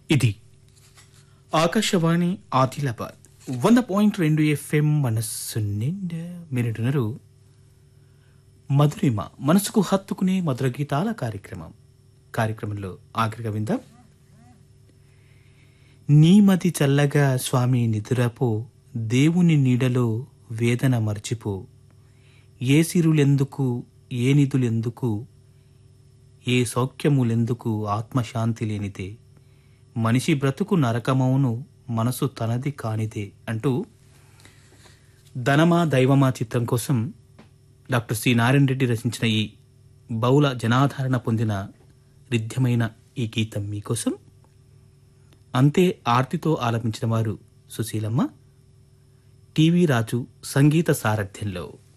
ఇది ఆకాశవాణి ఆదిలాబాద్ వంద పాయింట్ రెండు ఎఫ్ఎం మనస్సు నిండా మీరుంటున్నారు మధురిమ మనసుకు హత్తుకునే మధుర గీతాల కార్యక్రమం కార్యక్రమంలో ఆఖరిగా విందాం నీమది చల్లగా స్వామి నిదురపో దేవుని నీడలో వేదన మర్చిపో ఏ సిరులెందుకు ఏ నిధులెందుకు ఏ సౌఖ్యములెందుకు ఆత్మశాంతి లేనిదే మనిషి బ్రతుకు నరకమౌను మనసు తనది కానిదే అంటూ ధనమా దైవమా చిత్రం కోసం డాక్టర్ సి నారాయణ రెడ్డి రచించిన ఈ బహుళ జనాదరణ పొందిన రిద్యమైన ఈ గీతం మీకోసం అంతే ఆర్తితో ఆలపించిన వారు సుశీలమ్మ టీవీ రాజు సంగీత సారథ్యంలో